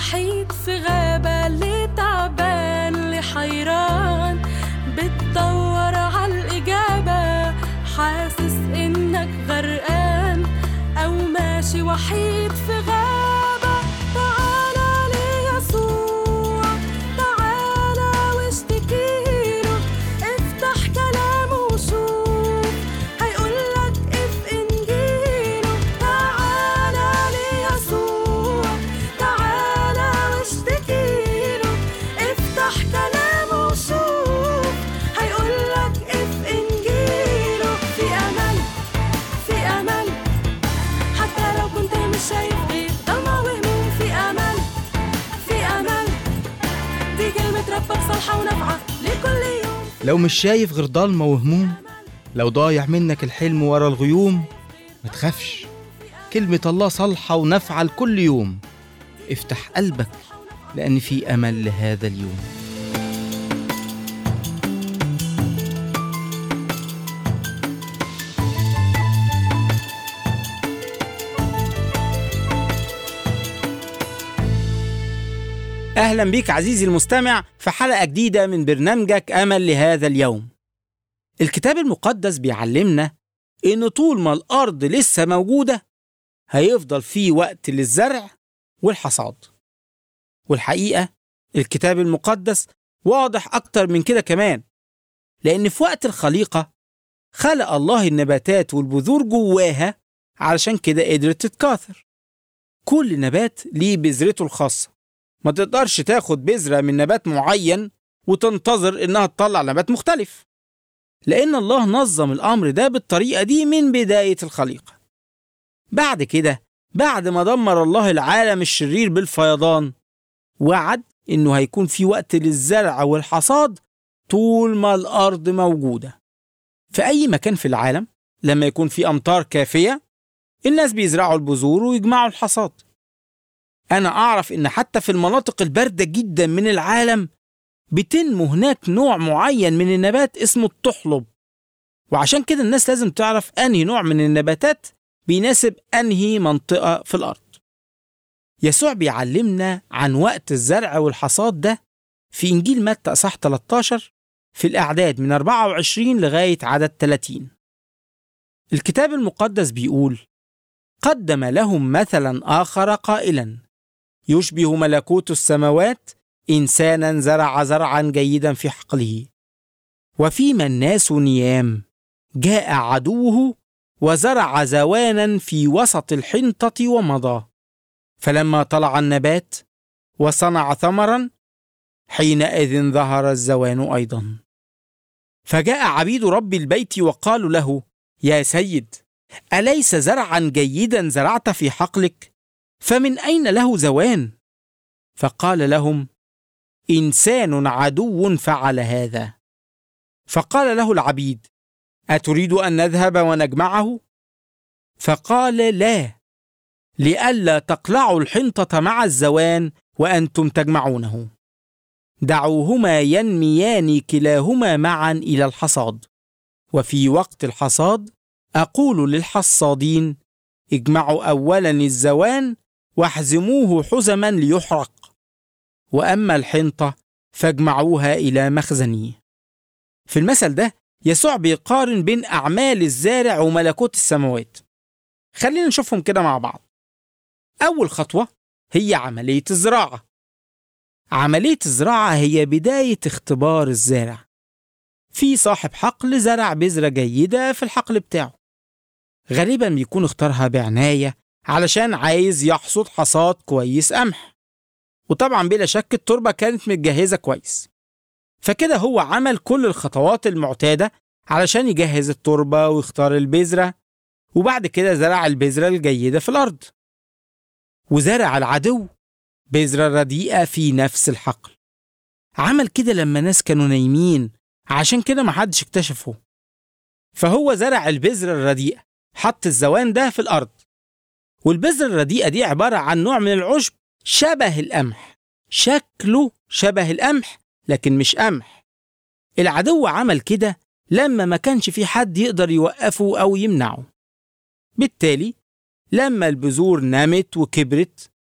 وحيد في غابة اللي تعبان اللي حيران بتدور عالإجابة حاسس إنك غرقان أو ماشي وحيد في غابة تعالى ليسوع تعالى واشتكيله افتح كلامه وشوف هيقولك اف انجيله تعالى ليسوع تعالى واشتكيله افتح كلامه وشوف هيقولك اف انجيله في امل في امل حتى لو كنت مش شايف غير ضلمة وهموم في امل في امل دي كلمة ربك صالحة ونافعة لكل يوم لو مش شايف غير ضلمة وهموم لو ضايع منك الحلم ورا الغيوم ما تخافش كلمة الله صالحة ونافعة لكل يوم افتح قلبك لأن في أمل لهذا اليوم أهلا بيك عزيزي المستمع في حلقة جديدة من برنامجك أمل لهذا اليوم. الكتاب المقدس بيعلمنا إن طول ما الأرض لسه موجودة هيفضل في وقت للزرع والحصاد. والحقيقة الكتاب المقدس واضح أكتر من كده كمان لأن في وقت الخليقة خلق الله النباتات والبذور جواها علشان كده قدرت تتكاثر. كل نبات ليه بذرته الخاصة ما تقدرش تاخد بذرة من نبات معين وتنتظر إنها تطلع نبات مختلف لأن الله نظم الأمر ده بالطريقة دي من بداية الخليقة بعد كده بعد ما دمر الله العالم الشرير بالفيضان وعد إنه هيكون في وقت للزرع والحصاد طول ما الأرض موجودة في أي مكان في العالم لما يكون في أمطار كافية الناس بيزرعوا البذور ويجمعوا الحصاد أنا أعرف إن حتى في المناطق الباردة جدا من العالم بتنمو هناك نوع معين من النبات اسمه الطحلب وعشان كده الناس لازم تعرف أنهي نوع من النباتات بيناسب أنهي منطقة في الأرض يسوع بيعلمنا عن وقت الزرع والحصاد ده في إنجيل متى أصح 13 في الأعداد من 24 لغاية عدد 30 الكتاب المقدس بيقول قدم لهم مثلا آخر قائلا يشبه ملكوت السماوات إنسانا زرع زرعا جيدا في حقله وفيما الناس نيام جاء عدوه وزرع زوانا في وسط الحنطة ومضى فلما طلع النبات وصنع ثمرا حينئذ ظهر الزوان أيضا فجاء عبيد رب البيت وقالوا له يا سيد أليس زرعا جيدا زرعت في حقلك فمن أين له زوان فقال لهم إنسان عدو فعل هذا فقال له العبيد أتريد أن نذهب ونجمعه فقال لا لئلا تقلعوا الحنطة مع الزوان وأنتم تجمعونه دعوهما ينميان كلاهما معا إلى الحصاد وفي وقت الحصاد أقول للحصادين اجمعوا أولا الزوان واحزموه حزما ليحرق وأما الحنطة فاجمعوها إلى مخزني في المثل ده يسوع بيقارن بين أعمال الزارع وملكوت السماوات خلينا نشوفهم كده مع بعض أول خطوة هي عملية الزراعة عملية الزراعة هي بداية اختبار الزارع في صاحب حقل زرع بذرة جيدة في الحقل بتاعه غالبا بيكون اختارها بعناية علشان عايز يحصد حصاد كويس قمح وطبعا بلا شك التربة كانت متجهزة كويس فكده هو عمل كل الخطوات المعتادة علشان يجهز التربة ويختار البذرة وبعد كده زرع البذرة الجيدة في الأرض وزرع العدو بذرة رديئة في نفس الحقل عمل كده لما ناس كانوا نايمين عشان كده محدش اكتشفه فهو زرع البذرة الرديئة حط الزوان ده في الأرض والبذرة الرديئة دي عبارة عن نوع من العشب شبه القمح شكله شبه القمح لكن مش قمح العدو عمل كده لما ما كانش في حد يقدر يوقفه أو يمنعه بالتالي لما البذور نمت وكبرت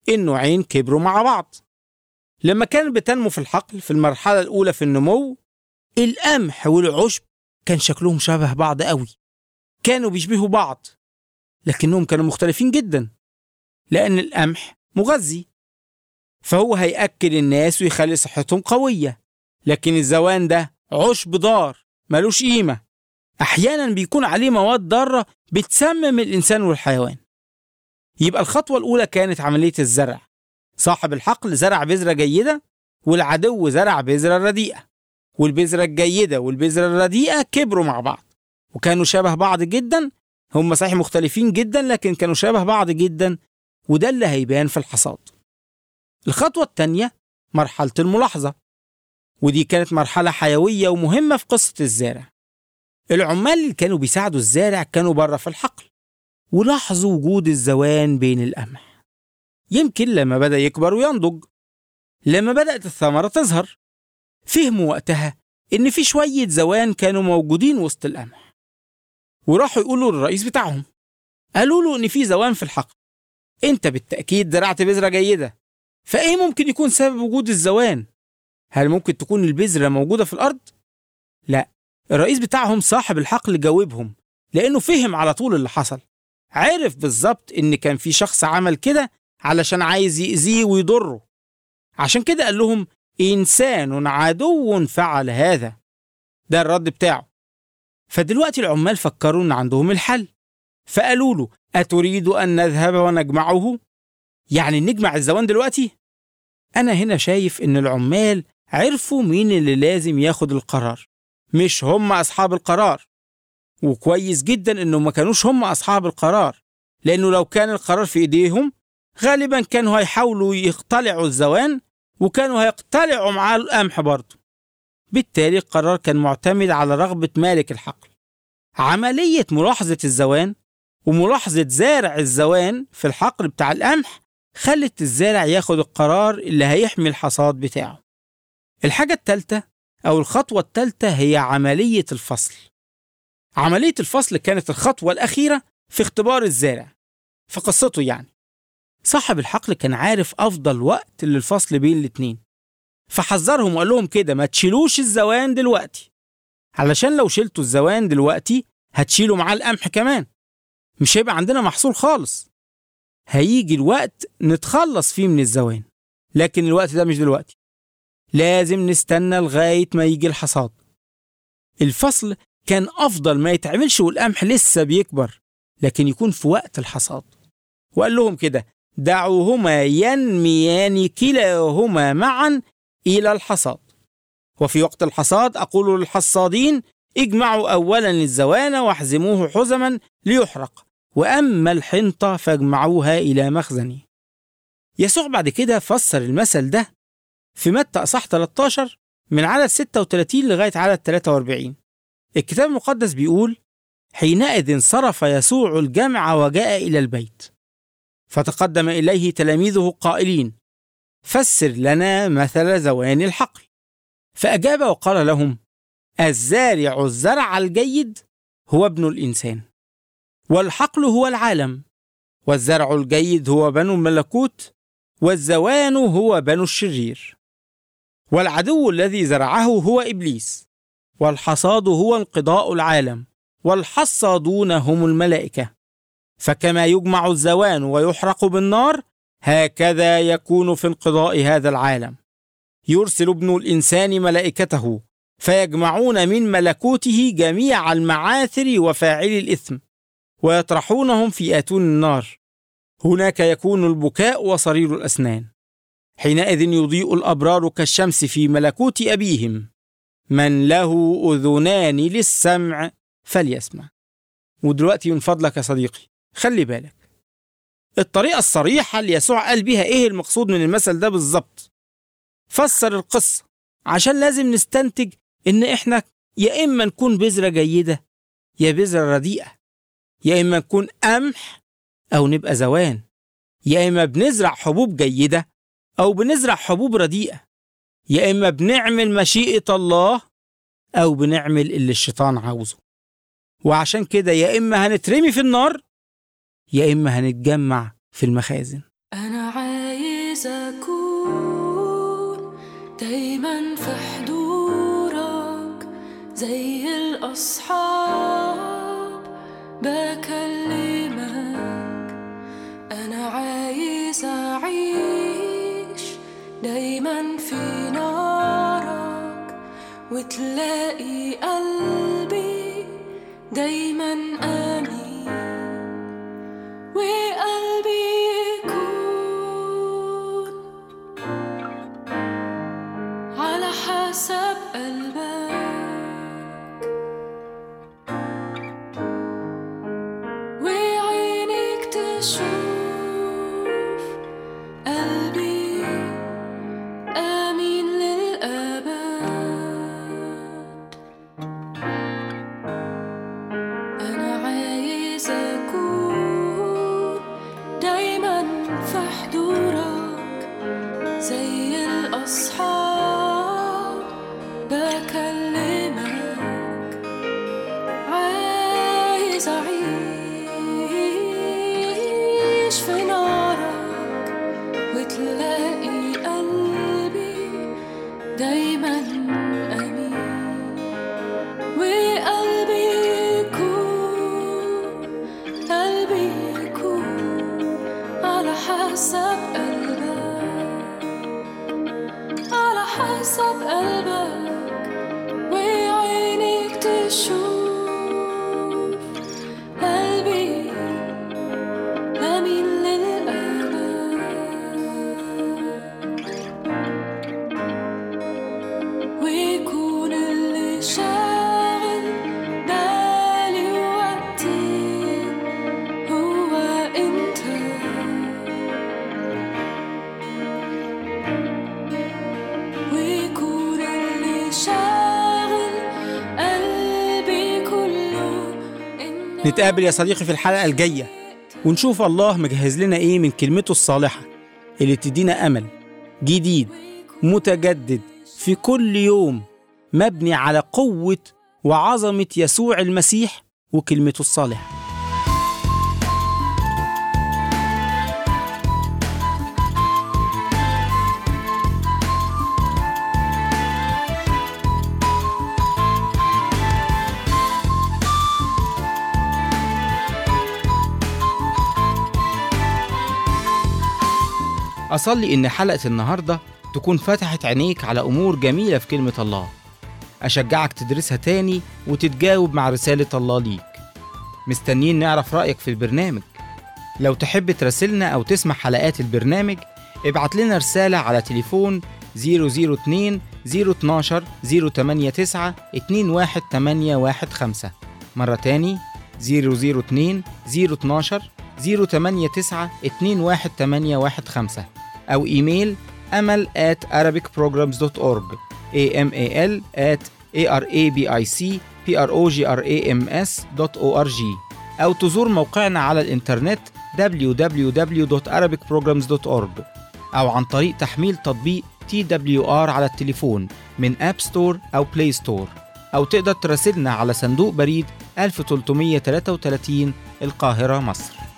النوعين كبروا مع بعض لما كانت بتنمو في الحقل في المرحلة الأولى في النمو القمح والعشب كان شكلهم شبه بعض قوي كانوا بيشبهوا بعض لكنهم كانوا مختلفين جدا لأن القمح مغذي فهو هيأكل الناس ويخلي صحتهم قوية لكن الزوان ده عشب ضار ملوش قيمة أحيانا بيكون عليه مواد ضارة بتسمم الإنسان والحيوان يبقى الخطوة الأولى كانت عملية الزرع صاحب الحقل زرع بذرة جيدة والعدو زرع بذرة رديئة والبذرة الجيدة والبذرة الرديئة كبروا مع بعض وكانوا شبه بعض جدا هم صحيح مختلفين جدا لكن كانوا شبه بعض جدا وده اللي هيبان في الحصاد الخطوة الثانية مرحلة الملاحظة ودي كانت مرحلة حيوية ومهمة في قصة الزارع العمال اللي كانوا بيساعدوا الزارع كانوا بره في الحقل ولاحظوا وجود الزوان بين القمح يمكن لما بدأ يكبر وينضج لما بدأت الثمرة تظهر فهموا وقتها إن في شوية زوان كانوا موجودين وسط القمح وراحوا يقولوا للرئيس بتاعهم قالوا له إن في زوان في الحقل أنت بالتأكيد زرعت بذرة جيدة فإيه ممكن يكون سبب وجود الزوان؟ هل ممكن تكون البذرة موجودة في الأرض؟ لا الرئيس بتاعهم صاحب الحقل جاوبهم لأنه فهم على طول اللي حصل عرف بالظبط إن كان في شخص عمل كده علشان عايز يأذيه ويضره عشان كده قال لهم إنسان عدو فعل هذا ده الرد بتاعه فدلوقتي العمال فكروا إن عندهم الحل فقالوا له أتريد أن نذهب ونجمعه؟ يعني نجمع الزوان دلوقتي؟ أنا هنا شايف إن العمال عرفوا مين اللي لازم ياخد القرار مش هم أصحاب القرار وكويس جدا إنه ما كانوش هم أصحاب القرار لأنه لو كان القرار في إيديهم غالبا كانوا هيحاولوا يقتلعوا الزوان وكانوا هيقتلعوا معاه القمح برضه بالتالي القرار كان معتمد على رغبة مالك الحقل عملية ملاحظة الزوان وملاحظة زارع الزوان في الحقل بتاع القمح خلت الزارع ياخد القرار اللي هيحمي الحصاد بتاعه الحاجة التالتة أو الخطوة التالتة هي عملية الفصل عملية الفصل كانت الخطوة الأخيرة في اختبار الزارع في قصته يعني صاحب الحقل كان عارف أفضل وقت للفصل بين الاتنين فحذرهم وقال لهم كده ما تشيلوش الزوان دلوقتي علشان لو شلتوا الزوان دلوقتي هتشيلوا معاه القمح كمان مش هيبقى عندنا محصول خالص هيجي الوقت نتخلص فيه من الزوان لكن الوقت ده مش دلوقتي لازم نستنى لغاية ما يجي الحصاد الفصل كان أفضل ما يتعملش والقمح لسه بيكبر لكن يكون في وقت الحصاد وقال لهم كده دعوهما ينميان كلاهما معا إلى الحصاد وفي وقت الحصاد أقول للحصادين اجمعوا أولا الزوان واحزموه حزما ليحرق وأما الحنطة فاجمعوها إلى مخزني يسوع بعد كده فسر المثل ده في متى أصح 13 من عدد 36 لغاية عدد 43 الكتاب المقدس بيقول حينئذ صرف يسوع الجمع وجاء إلى البيت فتقدم إليه تلاميذه قائلين فسر لنا مثل زوان الحقل فأجاب وقال لهم الزارع الزرع الجيد هو ابن الإنسان والحقل هو العالم والزرع الجيد هو بنو الملكوت والزوان هو بنو الشرير والعدو الذي زرعه هو إبليس والحصاد هو انقضاء العالم والحصادون هم الملائكة فكما يجمع الزوان ويحرق بالنار هكذا يكون في انقضاء هذا العالم يرسل ابن الإنسان ملائكته فيجمعون من ملكوته جميع المعاثر وفاعلي الإثم ويطرحونهم في آتون النار هناك يكون البكاء وصرير الأسنان حينئذ يضيء الأبرار كالشمس في ملكوت أبيهم من له أذنان للسمع فليسمع ودلوقتي من فضلك يا صديقي خلي بالك الطريقة الصريحة اللي يسوع قال بيها إيه المقصود من المثل ده بالظبط فسر القصة عشان لازم نستنتج إن إحنا يا إما نكون بذرة جيدة يا بذرة رديئة يا إما نكون قمح أو نبقى زوان يا إما بنزرع حبوب جيدة أو بنزرع حبوب رديئة يا إما بنعمل مشيئة الله أو بنعمل اللي الشيطان عاوزه وعشان كده يا إما هنترمي في النار يا إما هنتجمع في المخازن أنا عايش زي الأصحاب بكلمك أنا عايز أعيش دايما في نارك وتلاقي قلبي دايما آمين وقلبي يكون على حسب قلبك وعينيك تشوف قلبي آمين للأبد أنا عايز أكون دايما في حضورك زي الأصحاب بكلمك عايز أعيش في نارك وتلاقي قلبي دايما أمين وقلبي يكون قلبي يكون على حسب قلبك على حسب قلبك وعينيك تشوف قلبي أمين للأبد ويكون اللي شاغل بالي وقتي هو انت ويكون اللي شاغل قلبي كله إنك نتقابل يا صديقي في الحلقة الجاية ونشوف الله مجهز لنا إيه من كلمته الصالحة اللي تدينا أمل جديد متجدد في كل يوم مبني على قوة وعظمة يسوع المسيح وكلمته الصالحة أصلي إن حلقة النهاردة تكون فتحت عينيك على أمور جميلة في كلمة الله أشجعك تدرسها تاني وتتجاوب مع رسالة الله ليك مستنيين نعرف رأيك في البرنامج لو تحب تراسلنا أو تسمع حلقات البرنامج ابعت لنا رسالة على تليفون 002 012 089 21815 مرة تاني 002 012 089 21815 أو إيميل أمل at arabicprograms.org amal at arabicprograms.org أو تزور موقعنا على الإنترنت www.arabicprograms.org أو عن طريق تحميل تطبيق TWR على التليفون من أب ستور أو بلاي ستور أو تقدر تراسلنا على صندوق بريد 1333 القاهرة مصر